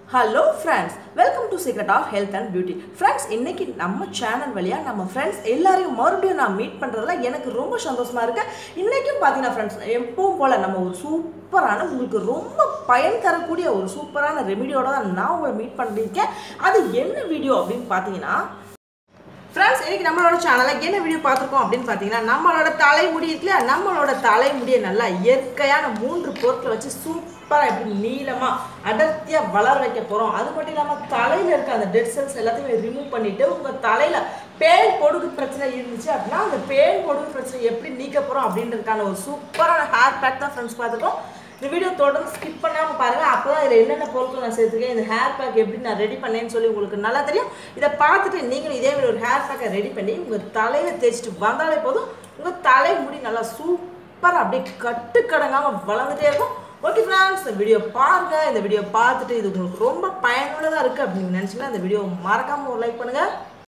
hello friends welcome to secret of health and beauty friends இன்னைக்கு நம்ம channel வழியாக நம்ம ஃப்ரெண்ட்ஸ் எல்லாரையும் மறுபடியும் நான் மீட் பண்ணுறதுல எனக்கு ரொம்ப சந்தோஷமா இருக்கு இன்றைக்கும் பார்த்தீங்கன்னா ஃப்ரெண்ட்ஸ் எப்பவும் போல் நம்ம ஒரு சூப்பரான உங்களுக்கு ரொம்ப பயன் தரக்கூடிய ஒரு சூப்பரான ரெமிடியோட தான் நான் உங்களை மீட் பண்ணியிருக்கேன் அது என்ன வீடியோ அப்படின்னு பார்த்தீங்கன்னா ஃப்ரெண்ட்ஸ் இன்னைக்கு நம்மளோட சேனலில் என்ன வீடியோ பார்த்துருக்கோம் அப்படின்னு பார்த்தீங்கன்னா நம்மளோட தலைமுடி இருக்குல்ல நம்மளோட தலைமுடியை நல்லா இயற்கையான மூன்று பொருட்களை வச்சு சூப்பராக எப்படி நீளமாக அடர்த்தியாக வளர வைக்க போகிறோம் அது மட்டும் இல்லாமல் தலையில் இருக்க அந்த டெட் செல்ஸ் எல்லாத்தையுமே ரிமூவ் பண்ணிவிட்டு உங்கள் தலையில் பேன் பொடுகு பிரச்சனை இருந்துச்சு அப்படின்னா அந்த பேன் பொடுகு பிரச்சனை எப்படி நீக்க போகிறோம் அப்படின்றதுக்கான ஒரு சூப்பரான ஹேர் பேக் தான் ஃப்ரெண்ட்ஸ் பார்த்துருக்கோம் இந்த வீடியோ தொடர்ந்து ஸ்கிப் பண்ணாமல் பாருங்கள் அப்போ தான் இதில் என்னென்ன பொருட்கள் நான் சேர்த்துருக்கேன் இந்த ஹேர் பேக் எப்படி நான் ரெடி பண்ணேன்னு சொல்லி உங்களுக்கு நல்லா தெரியும் இதை பார்த்துட்டு நீங்களும் இதே மாதிரி ஒரு ஹேர் பேக்கை ரெடி பண்ணி உங்கள் தலையில் தேய்ச்சிட்டு வந்தாலே போதும் உங்கள் தலை முடி நல்லா சூப்பராக அப்படியே கட்டுக்கடங்காமல் வளர்ந்துட்டே இருக்கும் ஓகே ஃப்ரெண்ட்ஸ் இந்த வீடியோ பாருங்கள் இந்த வீடியோ பார்த்துட்டு இது உங்களுக்கு ரொம்ப பயனுள்ளதாக இருக்குது அப்படின்னு நினச்சிங்கன்னா இந்த வீடியோ மறக்காமல் ஒரு லைக் பண்ணுங்கள்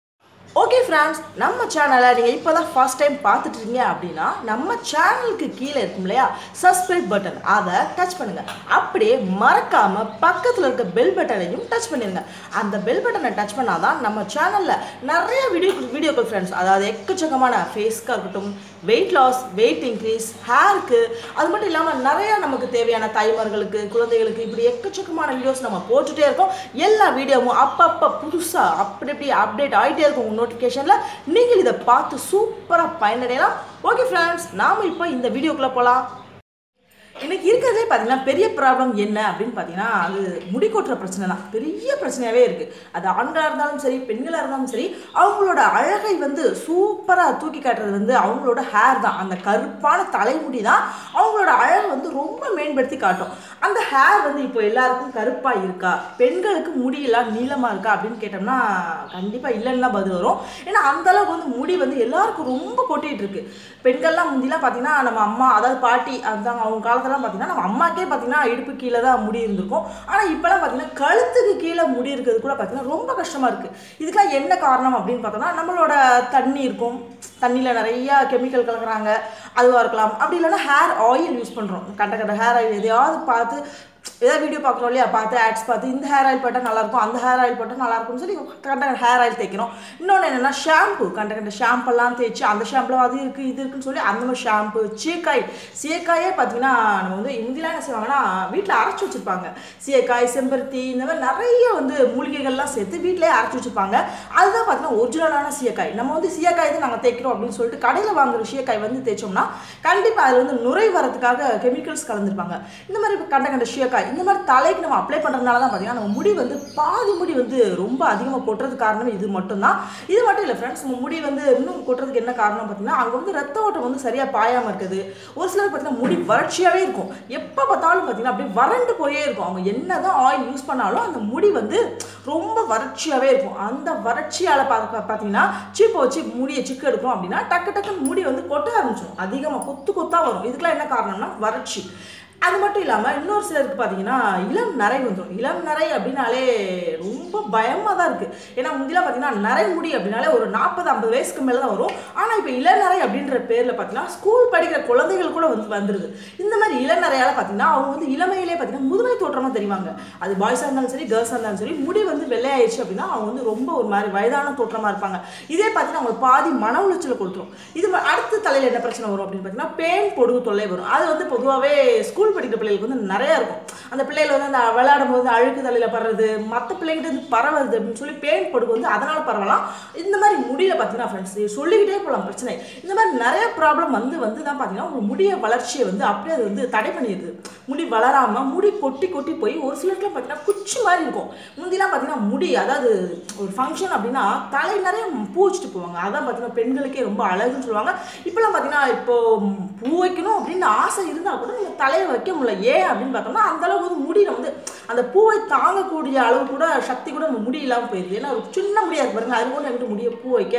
ஓகே ஃப்ரெண்ட்ஸ் நம்ம சேனலை நீங்கள் இப்போ தான் ஃபர்ஸ்ட் டைம் பார்த்துட்டு இருக்கீங்க அப்படின்னா நம்ம சேனலுக்கு கீழே இருக்கும் இல்லையா சப்ஸ்கிரைப் பட்டன் அதை டச் பண்ணுங்கள் அப்படியே மறக்காமல் பக்கத்தில் இருக்க பெல் பட்டனையும் டச் பண்ணிடுங்க அந்த பெல் பட்டனை டச் பண்ணால் தான் நம்ம சேனலில் நிறைய வீடியோ வீடியோக்கள் ஃப்ரெண்ட்ஸ் அதாவது எக்கச்சக்கமான ஃபேஸ்க்காக இருக்கட்டும் வெயிட் லாஸ் வெயிட் இன்க்ரீஸ் ஹேருக்கு அது மட்டும் இல்லாமல் நிறைய நமக்கு தேவையான தாய்மார்களுக்கு குழந்தைகளுக்கு இப்படி எக்கச்சக்கமான வீடியோஸ் நம்ம போட்டுகிட்டே இருக்கோம் எல்லா வீடியோவும் அப்பப்போ புதுசாக அப்படி இப்படி அப்டேட் ஆகிட்டே இருக்கும் உங்கள் நோட்டிஃபிகேஷனில் நீங்கள் இதை பார்த்து சூப்பராக பயனடையலாம் ஓகே ஃப்ரெண்ட்ஸ் நாம் இப்போ இந்த வீடியோக்குள்ளே போகலாம் இன்னைக்கு இருக்கிறதே பார்த்தீங்கன்னா பெரிய ப்ராப்ளம் என்ன அப்படின்னு பார்த்தீங்கன்னா அது முடி கொட்டுற பிரச்சனை தான் பெரிய பிரச்சனையாகவே இருக்குது அது ஆண்களாக இருந்தாலும் சரி பெண்களாக இருந்தாலும் சரி அவங்களோட அழகை வந்து சூப்பராக தூக்கி காட்டுறது வந்து அவங்களோட ஹேர் தான் அந்த கருப்பான தலைமுடி தான் அவங்களோட அழகை வந்து ரொம்ப மேம்படுத்தி காட்டும் அந்த ஹேர் வந்து இப்போ எல்லாருக்கும் கருப்பாக இருக்கா பெண்களுக்கு முடியெல்லாம் நீளமாக இருக்கா அப்படின்னு கேட்டோம்னா கண்டிப்பாக இல்லைன்னு தான் பதில் வரும் ஏன்னா அந்த அளவுக்கு வந்து முடி வந்து எல்லாருக்கும் ரொம்ப கொட்டிகிட்டு இருக்கு பெண்கள்லாம் முந்திலாம் பார்த்தீங்கன்னா நம்ம அம்மா அதாவது பாட்டி அதுதான் அவங்க காலத்துலலாம் பார்த்தீங்கன்னா நம்ம அம்மாக்கே பார்த்தீங்கன்னா இடுப்பு கீழே தான் முடி இருந்திருக்கும் ஆனால் இப்போலாம் பார்த்தீங்கன்னா கழுத்துக்கு கீழே முடி இருக்கிறது கூட பார்த்தீங்கன்னா ரொம்ப கஷ்டமாக இருக்குது இதுக்கெல்லாம் என்ன காரணம் அப்படின்னு பார்த்தோம்னா நம்மளோட தண்ணி இருக்கும் தண்ணியில் நிறைய கெமிக்கல் கலக்குறாங்க அதுவாக இருக்கலாம் அப்படி இல்லைன்னா ஹேர் ஆயில் யூஸ் பண்ணுறோம் கண்ட கண்ட ஹேர் ஆயில் எதையாவது பார்த்து ஏதாவது வீடியோ பார்க்குறோம் இல்லையா பார்த்து ஆட்ஸ் பார்த்து இந்த ஹேர் ஆயில் போட்டால் நல்லாயிருக்கும் அந்த ஹேர் ஆயில் போட்டால் நல்லாயிருக்கும்னு சொல்லி கண்ட ஹேர் ஆயில் தேய்க்கிறோம் இன்னொன்று என்னென்னா ஷாம்பு கண்ட கண்ட ஷாம்பெல்லாம் தேய்ச்சி அந்த ஷாம்பில் அது இருக்குது இது இருக்குன்னு சொல்லி அந்த மாதிரி ஷாம்பு சீக்காய் சீக்காயே பார்த்தீங்கன்னா நம்ம வந்து இந்திலாம் என்ன செய்வாங்கன்னா வீட்டில் அரைச்சி வச்சுருப்பாங்க சீக்காய் செம்பருத்தி இந்த மாதிரி நிறைய வந்து மூலிகைகள்லாம் சேர்த்து வீட்டிலே அரைச்சி வச்சுருப்பாங்க அதுதான் பார்த்தீங்கன்னா ஒரிஜினலான சீக்காய் நம்ம வந்து சீக்காய் தான் நாங்கள் தேய்க்கிறோம் அப்படின்னு சொல்லிட்டு கடையில் வாங்குற சீக்காய் வந்து தேய்ச்சோம்னா கண்டிப்பாக அதில் வந்து நுரை வரதுக்காக கெமிக்கல்ஸ் கலந்துருப்பாங்க இந்த மாதிரி கண்ட கண்ட சீக்காய் இந்த மாதிரி தலைக்கு நம்ம அப்ளை பண்ணுறதுனால தான் பார்த்தீங்கன்னா நம்ம முடி வந்து பாதி முடி வந்து ரொம்ப அதிகமாக கொட்டுறதுக்கு காரணம் இது மட்டும்தான் இது மட்டும் இல்லை ஃப்ரெண்ட்ஸ் நம்ம முடி வந்து இன்னும் கொட்டுறதுக்கு என்ன காரணம் பார்த்தீங்கன்னா அங்கே வந்து ரத்த ஓட்டம் வந்து சரியாக பாயாமல் இருக்குது ஒரு சிலர் பார்த்தீங்கன்னா முடி வறட்சியாகவே இருக்கும் எப்போ பார்த்தாலும் பார்த்தீங்கன்னா அப்படியே வறண்டு போயே இருக்கும் அவங்க என்ன தான் ஆயில் யூஸ் பண்ணாலும் அந்த முடி வந்து ரொம்ப வறட்சியாகவே இருக்கும் அந்த வறட்சியால் பார்க்க பார்த்தீங்கன்னா சீப்பை வச்சு முடியை சிக்கு எடுக்கிறோம் அப்படின்னா டக்கு டக்குன்னு முடி வந்து கொட்ட ஆரம்பிச்சிடும் அதிகமாக கொத்து கொத்தாக வரும் இதுக்கெல்லாம் என்ன காரணம்னா வறட்சி அது மட்டும் இல்லாமல் இன்னொரு சிலருக்கு பார்த்தீங்கன்னா இளம் நரை வந்துடும் இளம் நரை அப்படின்னாலே ரொம்ப பயமாக தான் இருக்குது ஏன்னா முந்திலாம் பார்த்தீங்கன்னா நரை முடி அப்படின்னாலே ஒரு நாற்பது ஐம்பது வயசுக்கு மேலே தான் வரும் ஆனால் இப்போ இளநரை அப்படின்ற பேரில் பார்த்தீங்கன்னா ஸ்கூல் படிக்கிற குழந்தைகள் கூட வந்து வந்துடுது இந்த மாதிரி இளநரையால் பார்த்தீங்கன்னா அவங்க வந்து இளமையிலே பார்த்தீங்கன்னா முதுமை தோற்றமாக தெரிவாங்க அது பாய்ஸாக இருந்தாலும் சரி கேர்ள்ஸாக இருந்தாலும் சரி முடி வந்து வெள்ளையாயிடுச்சு அப்படின்னா அவங்க வந்து ரொம்ப ஒரு மாதிரி வயதான தோற்றமாக இருப்பாங்க இதே பார்த்தீங்கன்னா அவங்க பாதி மன உளைச்சலை கொடுத்துரும் இது ம- அடுத்த தலையில் என்ன பிரச்சனை வரும் அப்படின்னு பார்த்தீங்கன்னா பேன் பொடுகு தொல்லை வரும் அது வந்து பொதுவாகவே ஸ்கூல் படிக்கிற பிள்ளைகளுக்கு வந்து நிறையா இருக்கும் அந்த பிள்ளைகள் வந்து அந்த விளையாடும் போது அழுக்கு தலையில் படுறது மற்ற பிள்ளைகிட்ட இருந்து பரவுது அப்படின்னு சொல்லி பேன் பொடுகு வந்து அதனால் பரவலாம் இந்த மாதிரி முடியல பார்த்தீங்கன்னா ஃப்ரெண்ட்ஸ் சொல்லிக்கிட்டே போகலாம் பிரச்சனை இந்த மாதிரி நிறைய ப்ராப்ளம் வந்து வந்து தான் பார்த்தீங்கன்னா உங்கள் முடிய வளர்ச்சியை வந்து அப்படியே அது வந்து தடை பண்ணிடுது முடி வளராமல் முடி கொட்டி கொட்டி போய் ஒரு சிலருக்குலாம் பார்த்தீங்கன்னா குச்சி மாதிரி இருக்கும் முந்திலாம் பார்த்தீங்கன்னா முடி அதாவது ஒரு ஃபங்க்ஷன் அப்படின்னா தலை நிறைய பூ வச்சுட்டு போவாங்க அதான் பார்த்தீங்கன்னா பெண்களுக்கே ரொம்ப அழகுன்னு சொல்லுவாங்க இப்போலாம் பார்த்தீங்கன்னா இப்போ பூ வைக்கணும் அப்படின்னு ஆசை இருந்தால் கூட நீங்கள் தலையை வைக்க முடியல ஏன் அப்படின்னு பார்த்தோம்னா அந்த அளவுக்கு வந்து முடியில வந்து அந்த பூவை தாங்கக்கூடிய அளவு கூட சக்தி கூட நம்ம முடி இல்லாமல் போயிடுது ஏன்னா ஒரு சின்ன முடியா இருக்கு பாருங்க அது கூட எங்கிட்ட முடிய பூ வைக்க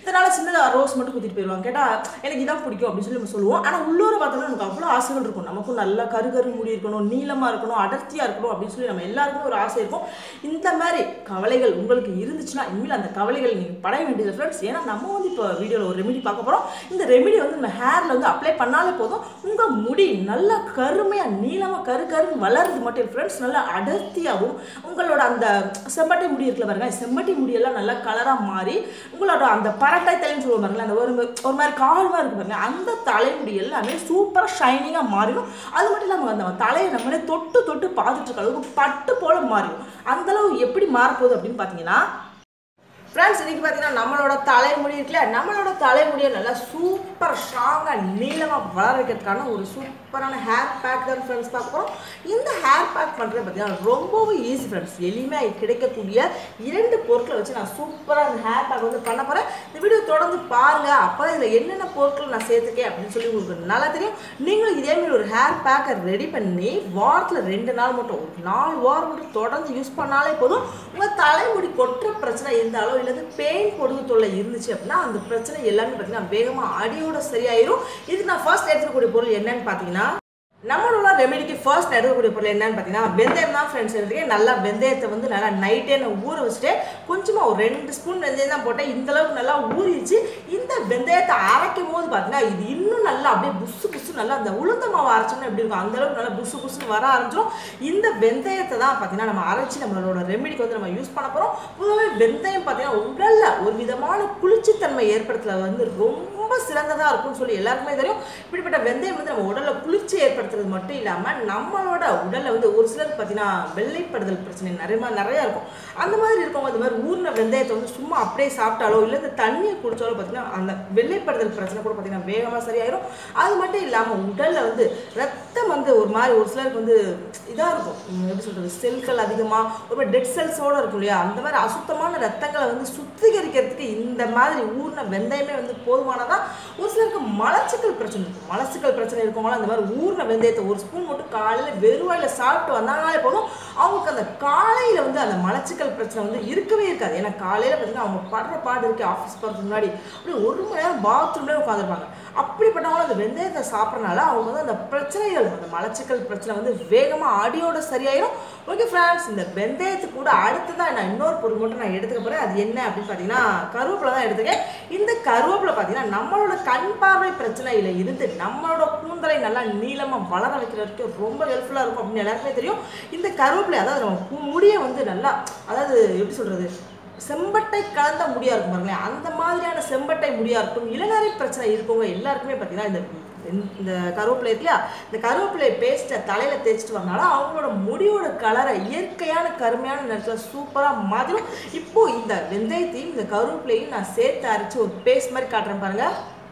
இதனால சின்னதாக ரோஸ் மட்டும் குத்திட்டு போயிடுவாங்க கேட்டால் எனக்கு இதான் பிடிக்கும் அப்படின்னு சொல்லி நம்ம சொல்லுவோம் ஆனால் உள்ளூர் பார்த்தோம்னா நமக்கு அவ்வளோ ஆசைகள் இருக்கும் நமக்கும் நல்லா கரு கரு முடி இருக்கணும் நீளமாக இருக்கணும் அடர்த்தியாக இருக்கணும் அப்படின்னு சொல்லி நம்ம எல்லாருக்குமே ஒரு ஆசை இருக்கும் இந்த மாதிரி கவலைகள் உங்களுக்கு இருந்துச்சுன்னா இனிமேல் அந்த கவலைகள் நீங்கள் படைய வேண்டியது ஃப்ரெண்ட்ஸ் ஏன்னா நம்ம வந்து இப்போ வீடியோவில் ஒரு ரெமெடி பார்க்க போகிறோம் இந்த ரெமெடி வந்து நம்ம ஹேரில் வந்து அப்ளை பண்ணாலே போதும் உங்கள் முடி நல்லா கருமையாக நீளமாக கரு கருன்னு வளருது மட்டும் ஃப்ரெண்ட்ஸ் நல்லா அடர்த்தியாகவும் உங்களோட அந்த செம்பட்டை முடி இருக்குல்ல பாருங்க செம்பட்டை முடியெல்லாம் நல்லா கலராக மாறி உங்களோட அந்த பரட்டை தலைன்னு சொல்லுவோம் பாருங்களேன் அந்த ஒரு ஒரு மாதிரி கால்வாக இருக்கு பாருங்க அந்த தலைமுடி எல்லாமே சூப்பராக ஷைனிங்காக மாறிடும் அது மட்டும் இல்லாமல் அந்த தலையை நம்மளே தொட்டு தொட்டு பார்த்துட்டு இருக்க அளவுக்கு பட்டு போல மாறிடும் அந்த அளவு எப்படி மாறப்போகுது அப்படின்னு பார்த்தீங்கன்னா ஃப்ரெண்ட்ஸ் இன்னைக்கு பார்த்தீங்கன்னா நம்மளோட தலைமுடி இருக்குல்ல நம்மளோட தலைமுடியை நல்லா சூப்பர் ஸ்ட்ராங்காக நீளமாக வளர வைக்கிறதுக்கான ஒரு சூப்பரான ஹேர் பேக் தான் ஃப்ரெண்ட்ஸ் பார்க்க போகிறோம் இந்த ஹேர் பேக் பண்ணுறது பார்த்தீங்கன்னா ரொம்பவும் ஈஸி ஃப்ரெண்ட்ஸ் எளிமையாக கிடைக்கக்கூடிய இரண்டு பொருட்களை வச்சு நான் சூப்பராக அந்த ஹேர் பேக் வந்து பண்ண போகிறேன் இந்த வீடியோ தொடர்ந்து பாருங்கள் அப்போ இதில் என்னென்ன பொருட்கள் நான் சேர்த்துக்கேன் அப்படின்னு சொல்லி உங்களுக்கு நல்லா தெரியும் நீங்களும் இதேமாரி ஒரு ஹேர் பேக்கை ரெடி பண்ணி வாரத்தில் ரெண்டு நாள் மட்டும் ஒரு நாலு வாரம் மட்டும் தொடர்ந்து யூஸ் பண்ணாலே போதும் உங்கள் தலைமுடி கொட்டுற பிரச்சனை இருந்தாலும் இல்லது பெயின் பொடுகு தொல்லை இருந்துச்சு அப்படின்னா அந்த பிரச்சனை எல்லாமே பார்த்தீங்கன்னா வேகமாக அடியோட சரியாயிரும் இதுக்கு நான் ஃபர்ஸ்ட் எடுத்துக்கக்கூடிய பொருள் என்னன்னு பார்த்தீங்கன்னா நம்மளோட ரெமெடிக்கு ஃபர்ஸ்ட் எடுக்கக்கூடிய பொருள் என்னன்னு பார்த்தீங்கன்னா வெந்தயம் தான் ஃப்ரெண்ட்ஸ் எடுத்துக்கேன் நல்லா வெந்தயத்தை வந்து நல்லா நைட்டே நான் ஊற வச்சுட்டு கொஞ்சமாக ஒரு ரெண்டு ஸ்பூன் வெந்தயம் தான் போட்டேன் இந்த அளவுக்கு நல்லா ஊறிச்சு இந்த வெந்தயத்தை அரைக்கும் போது பார்த்தீங்கன்னா இது இன்னும் நல்லா அப்படியே புசு புசு நல்லா அந்த உளுந்த மாவு அரைச்சோம்னா எப்படி இருக்கும் அந்த அளவுக்கு நல்லா புசு புசுன்னு வர ஆரம்பிச்சிடும் இந்த வெந்தயத்தை தான் பார்த்தீங்கன்னா நம்ம அரைச்சி நம்மளோட ரெமெடிக்கு வந்து நம்ம யூஸ் பண்ண போகிறோம் பொதுவாகவே வெந்தயம் பார்த்தீங்கன்னா உடலில் ஒரு விதமான குளிர்ச்சித்தன்மை ஏற்படுத்தல வந்து ரொம்ப சிறந்ததாக இருக்கும்னு சொல்லி எல்லாருக்குமே தெரியும் இப்படிப்பட்ட வெந்தயம் வந்து நம்ம உடலில் குளிர்ச்சி ஏற்படுத்துறது மட்டும் இல்லாமல் நம்மளோட உடலில் வந்து ஒரு சிலருக்கு பார்த்தீங்கன்னா வெள்ளைப்படுதல் பிரச்சனை நிறைய நிறையா இருக்கும் அந்த மாதிரி இருக்கவங்க இந்த மாதிரி ஊர்ன வெந்தயத்தை வந்து சும்மா அப்படியே சாப்பிட்டாலோ இல்லை இந்த தண்ணியை குடிச்சாலோ பார்த்தீங்கன்னா அந்த வெள்ளைப்படுதல் பிரச்சனை கூட பார்த்தீங்கன்னா வேகமாக சரியாயிரும் அது மட்டும் இல்லாமல் உடலில் வந்து ரத்தம் வந்து ஒரு மாதிரி ஒரு சிலருக்கு வந்து இதாக இருக்கும் உம் எப்படி சொல்கிறது செல்கள் அதிகமாக ஒரு மாதிரி டெட் செல்ஸோடு இருக்கும் இல்லையா அந்த மாதிரி அசுத்தமான ரத்தங்களை வந்து சுத்திகரிக்கிறதுக்கு இந்த மாதிரி ஊர்ன வெந்தயமே வந்து போதுமானதா ஒரு சிலருக்கு மலச்சிக்கல் பிரச்சனை இருக்கும் மலச்சிக்கல் பிரச்சனை இருக்கவங்களாம் அந்த மாதிரி ஊர்ன வெந்தயத்தை ஒரு ஸ்பூன் மட்டும் காலையில் வெறுவாயில் சாப்பிட்டு வந்தாங்களே போதும் அவங்களுக்கு அந்த காலையில் வந்து அந்த மலச்சிக்கல் பிரச்சனை வந்து இருக்கவே இருக்காது ஏன்னா காலையில் பார்த்தீங்கன்னா அவங்க படுற பாடு இருக்கு ஆஃபீஸ் போகிறதுக்கு முன்னாடி அப்படியே ஒரு மணி நேரம் பாத்ரூம்லேயே உட்காந்துருப்பாங்க அப்படிப்பட்டவங்களும் அந்த வெந்தயத்தை சாப்பிட்றனால அவங்க வந்து அந்த பிரச்சனைகள் அந்த மலச்சிக்கல் பிரச்சனை வந்து வேகமாக அடியோட சரியாயிரும் ஓகே ஃப்ரெண்ட்ஸ் இந்த வெந்தயத்து கூட அடுத்ததான் நான் இன்னொரு பொருள் மட்டும் நான் எடுத்துக்க போகிறேன் அது என்ன அப்படின்னு பார்த்தீங்கன்னா கருவேப்பிலை தான் எடுத்துக்கேன் இந்த கருவேப்பிலை பார்த்தீங்கன்னா நம்மளோட கண் பார்வை பிரச்சனையில் இருந்து நம்மளோட கூந்தலை நல்லா நீளமாக வளர வைக்கிறதுக்கு ரொம்ப ஹெல்ப்ஃபுல்லாக இருக்கும் அப்படின்னு எல்லாருக்குமே தெரியும் இந்த கருவேப்பிலை அதாவது நம்ம கு- முடியை வந்து நல்லா அதாவது எப்படி சொல்கிறது செம்பட்டை கலந்த முடியா இருக்கும் பாருங்களேன் அந்த மாதிரியான செம்பட்டை முடியா இருக்கும் இளநரை பிரச்சனை இருக்கவங்க எல்லாருக்குமே பார்த்தீங்கன்னா இந்த இந்த- இந்த கருவேப்பிலை இருக்கு இல்லையா இந்த கருவேப்பிலை பேஸ்ட்டை தலையில் தேய்ச்சிட்டு வரனால அவங்களோட முடியோட கலரை இயற்கையான கருமையான நிறத்தில் சூப்பராக மாற்றிடும் இப்போ இந்த வெந்தயத்தையும் இந்த கருவேப்பிலையும் நான் சேர்த்து அரைச்சி ஒரு பேஸ்ட் மாதிரி காட்டுறேன் பாருங்க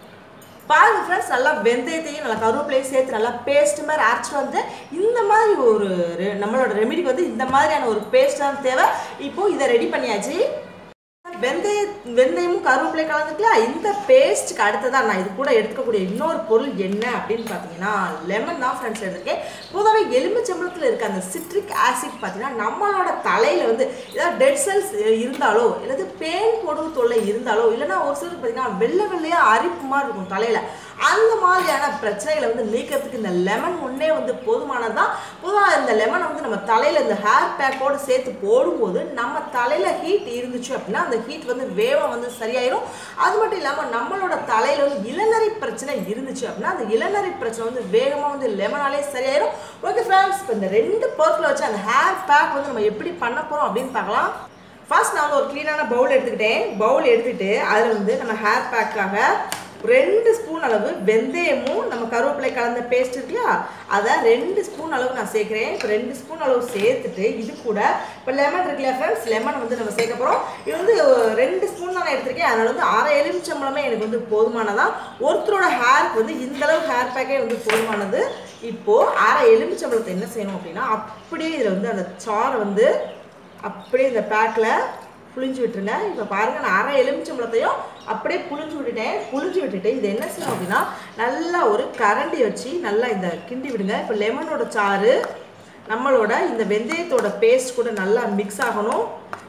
பாருங்க ஃப்ரெண்ட்ஸ் நல்லா வெந்தயத்தையும் நல்லா கருவேப்பிலையும் சேர்த்து நல்லா பேஸ்ட் மாதிரி அரைச்சிட்டு வந்து இந்த மாதிரி ஒரு ரெ- நம்மளோட ரெமெடிக்கு வந்து இந்த மாதிரியான ஒரு பேஸ்ட் தான் தேவை இப்போ இதை ரெடி பண்ணியாச்சு வெந்தய வெந்தயமும் கருவேப்பிலை கலந்துக்கல இந்த பேஸ்ட்டுக்கு அடுத்ததான் நான் இது கூட எடுத்துக்கக்கூடிய இன்னொரு பொருள் என்ன அப்படின்னு பார்த்தீங்கன்னா லெமன் தான் ஃப்ரெண்ட்ஸ் எடுத்துருக்கேன் பொதுவாகவே எலுமிச்சம்பழத்தில் இருக்க அந்த சிட்ரிக் ஆசிட் பார்த்தீங்கன்னா நம்மளோட தலையில் வந்து ஏதாவது டெட் செல்ஸ் இருந்தாலோ இல்லது பேன் பொடுகு தொல்லை இருந்தாலோ இல்லைன்னா ஒரு சிலருக்கு பார்த்தீங்கன்னா வெள்ளை வெள்ளையாக அரிப்பு மாதிரி இருக்கும் தலையில் அந்த மாதிரியான பிரச்சனைகளை வந்து நீக்கிறதுக்கு இந்த லெமன் ஒன்றே வந்து போதுமானதுதான் பொதுவாக இந்த லெமனை வந்து நம்ம தலையில் இந்த ஹேர் பேக்கோடு சேர்த்து போடும்போது நம்ம தலையில் ஹீட் இருந்துச்சு அப்படின்னா அந்த ஹீட் வந்து வேகம் வந்து சரியாயிரும் அது மட்டும் இல்லாமல் நம்மளோட தலையில் வந்து இளநரை பிரச்சனை இருந்துச்சு அப்படின்னா அந்த இளநரை பிரச்சனை வந்து வேகமாக வந்து லெமனாலே சரியாயிரும் ஓகே ஃப்ரெண்ட்ஸ் இப்போ இந்த ரெண்டு பொருட்களை வச்சு அந்த ஹேர் பேக் வந்து நம்ம எப்படி பண்ண போகிறோம் அப்படின்னு பார்க்கலாம் ஃபர்ஸ்ட் நான் வந்து ஒரு க்ளீனான பவுல் எடுத்துக்கிட்டேன் பவுல் எடுத்துக்கிட்டு அதில் வந்து நம்ம ஹேர் பேக்காக ரெண்டு ஸ்பூன் அளவு வெந்தயமும் நம்ம கருவேப்பிலை கலந்த பேஸ்ட் இருக்குல்லையா அதை ரெண்டு ஸ்பூன் அளவு நான் சேர்க்குறேன் இப்போ ரெண்டு ஸ்பூன் அளவு சேர்த்துட்டு இது கூட இப்போ லெமன் இருக்குல்லையா ஃப்ரெண்ட்ஸ் லெமன் வந்து நம்ம சேர்க்க போகிறோம் இது வந்து ரெண்டு ஸ்பூன் தான் நான் எடுத்திருக்கேன் அதனால வந்து அரை எலுமிச்சம்பழமே எனக்கு வந்து போதுமானதான் ஒருத்தரோட ஹேருக்கு வந்து இந்த அளவு ஹேர் பேக்கே வந்து போதுமானது இப்போது அரை எலுமிச்சம்பழத்தை என்ன செய்யணும் அப்படின்னா அப்படியே இதில் வந்து அந்த சாறை வந்து அப்படியே இந்த பேக்கில் புளிஞ்சு விட்டுருங்க இப்போ பாருங்கள் நான் அரை எலுமிச்சம்பழத்தையும் அப்படியே புளிஞ்சு விட்டுட்டேன் புளிஞ்சு விட்டுட்டு இது என்ன செய்யணும் அப்படின்னா நல்லா ஒரு கரண்டி வச்சு நல்லா இந்த கிண்டி விடுங்க இப்போ லெமனோட சாறு நம்மளோட இந்த வெந்தயத்தோட பேஸ்ட் கூட நல்லா மிக்ஸ் ஆகணும்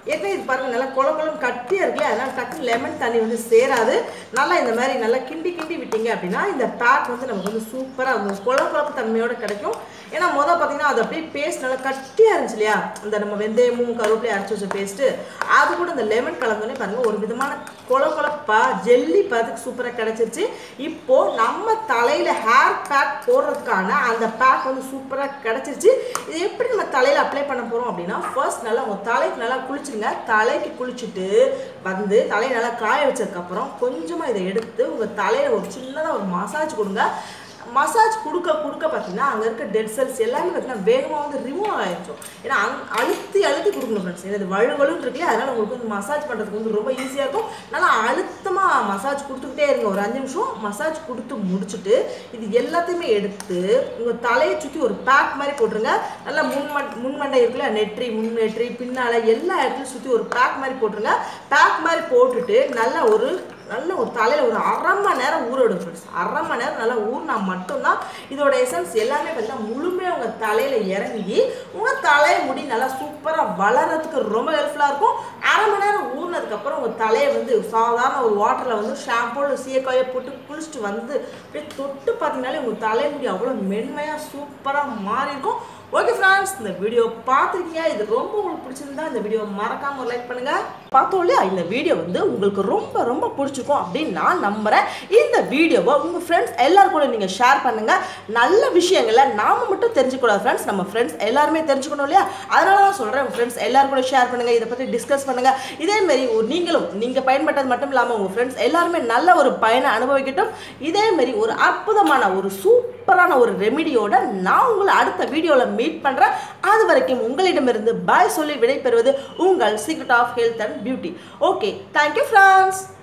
ஏற்கனவே இது பாருங்க நல்லா குள குளம் கட்டியாக இருக்குல்ல அதனால் டக்குன்னு லெமன் தண்ணி வந்து சேராது நல்லா இந்த மாதிரி நல்லா கிண்டி கிண்டி விட்டீங்க அப்படின்னா இந்த பேக் வந்து நமக்கு வந்து சூப்பராக வந்து குள குழப்பு தன்மையோட கிடைக்கும் ஏன்னா மொதல் பார்த்தீங்கன்னா அது அப்படியே பேஸ்ட் நல்லா கட்டியாக இருந்துச்சு இல்லையா இந்த நம்ம வெந்தயமும் கருவேப்பிலையும் அரைச்சி வச்ச பேஸ்ட்டு அது கூட இந்த லெமன் கலந்தோடனே பாருங்கள் ஒரு விதமான கொல கொலப்பா ஜெல்லி பதத்துக்கு சூப்பராக கிடச்சிருச்சு இப்போ நம்ம தலையில் ஹேர் பேக் போடுறதுக்கான அந்த பேக் வந்து சூப்பராக கிடச்சிருச்சு இது எப்படி நம்ம தலையில் அப்ளை பண்ண போகிறோம் அப்படின்னா ஃபர்ஸ்ட் நல்லா உங்கள் தலைக்கு நல்லா குளிச்சுருங்க தலைக்கு குளிச்சுட்டு வந்து தலையை நல்லா காய வச்சதுக்கப்புறம் கொஞ்சமாக இதை எடுத்து உங்கள் தலையில் ஒரு சின்னதாக ஒரு மசாஜ் கொடுங்க மசாஜ் கொடுக்க கொடுக்க பார்த்தீங்கன்னா அங்கே இருக்க டெட் செல்ஸ் எல்லாமே பார்த்தீங்கன்னா வேகமாக வந்து ரிமூவ் ஆகிடும் ஏன்னா அங் அழுத்தி அழுத்தி கொடுக்கணும் ஃப்ரெண்ட்ஸ் ஏன்னா இது வழு வழுன்னு இருக்குல்ல அதனால் உங்களுக்கு வந்து மசாஜ் பண்ணுறதுக்கு வந்து ரொம்ப ஈஸியாக இருக்கும் நல்லா அழுத்தமாக மசாஜ் கொடுத்துக்கிட்டே இருங்க ஒரு அஞ்சு நிமிஷம் மசாஜ் கொடுத்து முடிச்சுட்டு இது எல்லாத்தையுமே எடுத்து உங்கள் தலையை சுற்றி ஒரு பேக் மாதிரி போட்டுருங்க நல்லா முன்மண் முன்மண்டை இருக்குல்ல நெற்றி முன் நெற்றி பின்னால் எல்லா இடத்துலையும் சுற்றி ஒரு பேக் மாதிரி போட்டுருங்க பேக் மாதிரி போட்டுட்டு நல்லா ஒரு நல்ல ஒரு தலையில் ஒரு அரை மணி நேரம் ஊற விடும் ஃப்ரெண்ட்ஸ் அரை மணி நேரம் நல்லா ஊறினா மட்டும்தான் இதோட எசன்ஸ் எல்லாமே பார்த்தீங்கன்னா முழுமையாக உங்கள் தலையில் இறங்கி உங்கள் தலையை முடி நல்லா சூப்பராக வளர்கிறதுக்கு ரொம்ப ஹெல்ப்ஃபுல்லாக இருக்கும் அரை மணி நேரம் ஊறினதுக்கப்புறம் உங்கள் தலையை வந்து சாதாரண ஒரு வாட்டரில் வந்து ஷாம்பூவில் சீயக்காயை போட்டு குளிச்சுட்டு வந்து அப்படியே தொட்டு பார்த்தீங்கனாலே உங்கள் தலைமுடி அவ்வளோ மென்மையாக சூப்பராக மாறி இருக்கும் ஓகே ஃப்ரெண்ட்ஸ் இந்த வீடியோ பார்த்துருக்கீங்க இது ரொம்ப உங்களுக்கு பிடிச்சிருந்தா இந்த வீடியோ மறக்காம ஒரு லைக் பண்ணுங்க பார்த்தோம் இல்லையா இந்த வீடியோ வந்து உங்களுக்கு ரொம்ப ரொம்ப பிடிச்சிருக்கும் அப்படின்னு நான் நம்புறேன் இந்த வீடியோவை உங்க ஃப்ரெண்ட்ஸ் எல்லாரும் கூட நீங்க ஷேர் பண்ணுங்க நல்ல விஷயங்களை நாம மட்டும் தெரிஞ்சுக்கூடாது ஃப்ரெண்ட்ஸ் நம்ம ஃப்ரெண்ட்ஸ் எல்லாருமே தெரிஞ்சுக்கணும் இல்லையா அதனால தான் சொல்றேன் உங்க ஃப்ரெண்ட்ஸ் எல்லாரும் கூட ஷேர் பண்ணுங்க இதை பத்தி டிஸ்கஸ் பண்ணுங்க இதே மாதிரி ஒரு நீங்களும் நீங்க பயன்பட்டது மட்டும் இல்லாமல் உங்க ஃப்ரெண்ட்ஸ் எல்லாருமே நல்ல ஒரு பயனை அனுபவிக்கட்டும் இதே மாதிரி ஒரு அற்புதமான ஒரு சூப்பரான ஒரு ரெமிடியோட நான் உங்களை அடுத்த வீடியோவில் மீட் பண்ணுறேன் அது வரைக்கும் உங்களிடமிருந்து பாய் சொல்லி விடைபெறுவது உங்கள் secret of health and beauty okay thank you friends